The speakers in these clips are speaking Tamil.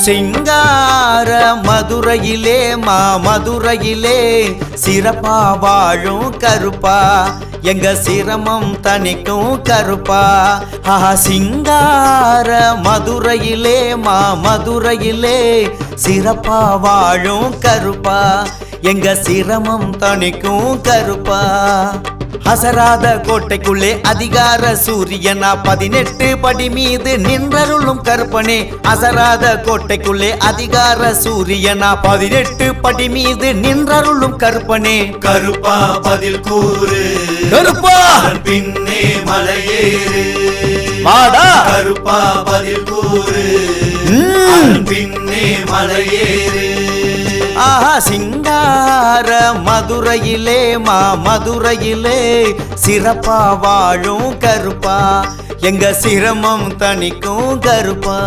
சிங்கார மதுரையிலே மா மதுரையிலே சிறப்பா வாழும் கருப்பா எங்க சிரமம் தணிக்கும் கருப்பா ஆஹா சிங்கார மதுரையிலே மா மதுரையிலே சிறப்பா வாழும் கருப்பா எங்க சிரமம் தணிக்கும் கருப்பா அசராத கோட்டைக்குள்ளே அதிகார சூரியனா பதினெட்டு படி மீது நின்றருளும் கருப்பனே அசராத கோட்டைக்குள்ளே அதிகார சூரியனா பதினெட்டு படி மீது நின்றருளும் கருப்பனே கருப்பா பதில் கூறு கருப்பா அதன் பின்னே மலையேறு வாடா கருப்பா பதில் கூறு ம். அதன் பின்னே மலையேறு ஆஹா சிங்கார மதுரையிலே மா மதுரையிலே சிறப்பா வாழும் கருப்பா எங்க சிரமம் தணிக்கும் கருப்பா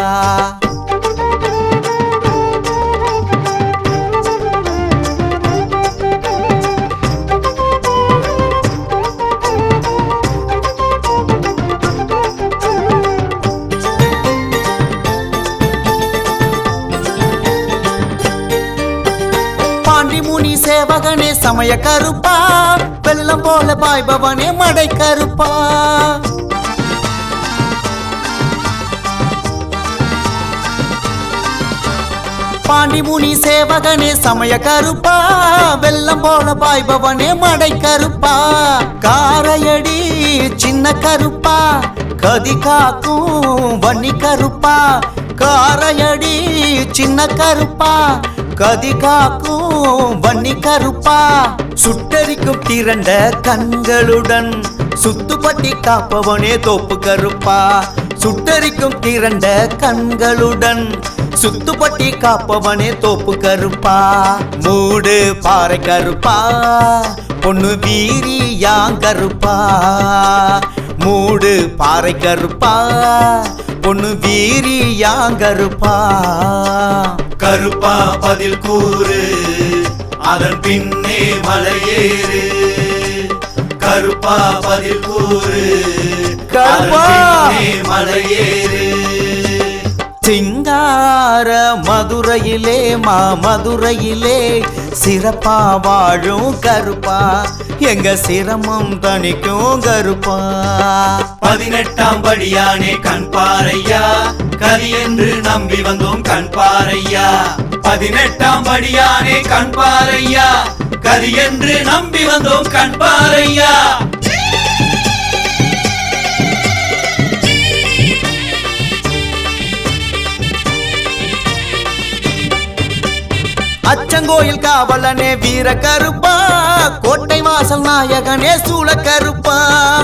பாண்டி முனி சேவகனே சமய கருப்பா வெள்ளம் போல பாய்பவனே மடை கருப்பா பாண்டி முனி சேவகனே சமய கருப்பா வெள்ளம் போல பாய்பவனே மடை கருப்பா காரையடி சின்ன கருப்பா கதி காக்கும் வன்னி கருப்பா காரையடி சின்ன கருப்பா கதி காக்கும் வன்னி கருப்பா சுட்டரிக்கும் திரண்ட கண்களுடன் சுத்துப்பட்டி காப்பவனே தோப்பு கருப்பா சுட்டரிக்கும் திரண்ட கண்களுடன் சுத்துப்பட்டி காப்பவனே தோப்பு கருப்பா மூடு பாறை கருப்பா பொண்ணு வீரி யாங்கருப்பா மூடு பாறை கருப்பா பொண்ணு வீரி யாங்கருப்பா கருப்பா பதில் கூறு அதன் பின்னே மலையேறு கருப்பா பதில் கூறு கருப்பா! அதன் பின்னே மலையேறு சிங்கார மதுரையிலே மா மதுரையிலே சிறப்பா வாழும் கருப்பா எங்க சிரமம் தணிக்கும் கருப்பா பதினெட்டாம் படியானே கண் பாறையா கதி என்று நம்பி வந்தோம் கண் பாறையா பதினெட்டாம் படியானே கண் பாறையா கதி என்று நம்பி வந்தோம் கண் பாறையா அச்சங்கோயில் காவலனே வீர கருப்பா கோட்டை வாசல் நாயகனே சூள கருப்பா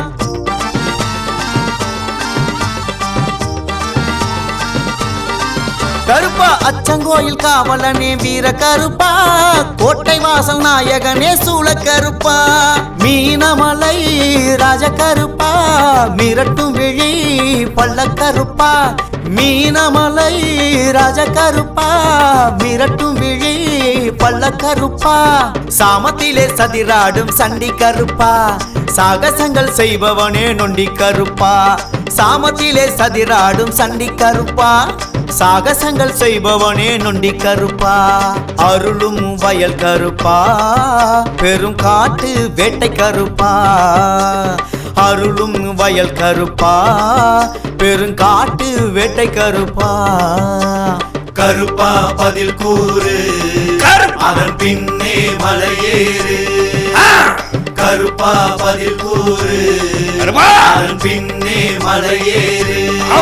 கருப்பா அச்சங்கோயில் காவலனே வீர கருப்பா கோட்டை வாசல் நாயகனே சூள கருப்பா மீனமலை ராஜ கருப்பா மிரட்டும் விழி பள்ள கருப்பா மீனமலை ராஜ கருப்பா மிரட்டும் விழி பள்ள கருப்பா சாமத்திலே சதிராடும் சண்டி கருப்பா சாகசங்கள் செய்பவனே நொண்டி கருப்பா சாமத்திலே சதிராடும் சண்டி கருப்பா சாகசங்கள் செய்பவனே நொண்டி கருப்பா அருளும் வயல் கருப்பா பெரும் காட்டு வேட்டை கருப்பா அருளும் வயல் கருப்பா பெருங்காட்டு வேட்டை கருப்பா கருப்பா பதில் கூறு அதன் பின்னே மலையேறு கருப்பா பதில் கூறு அதன் பின்னே மலையேறு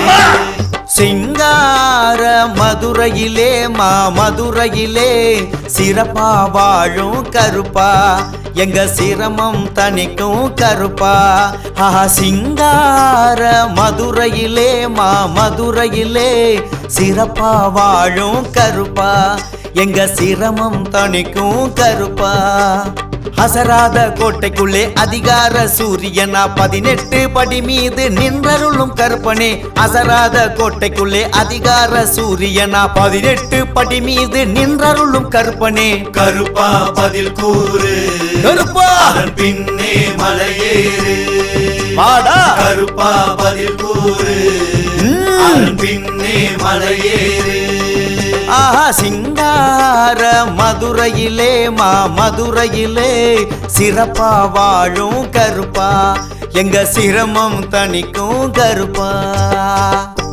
சிங்கார மதுரையிலே மா மதுரையிலே சிறப்பா வாழும் கருப்பா எங்க சிரமம் தணிக்கும் கருப்பா ஆஹா சிங்கார மதுரையிலே மா மதுரையிலே சிறப்பா வாழும் கருப்பா எங்க சிரமம் தணிக்கும் கருப்பா அசராத கோட்டைக்குள்ளே அதிகார சூரியனா பதினெட்டு படி மீது நின்றருளும் கருப்பனே அசராத கோட்டைக்குள்ளே அதிகார சூரியனா பதினெட்டு படி மீது நின்றருளும் கருப்பனே கருப்பா பதில் கூறு கருப்பா அதன் பின்னே மலையேறு வாடா கருப்பா பதில் கூறு ம். அதன் பின்னே மலையேறு ஆஹா சிங்கார மதுரையிலே மா மதுரையிலே சிறப்பா வாழும் கருப்பா எங்க சிரமம் தணிக்கும் கருப்பா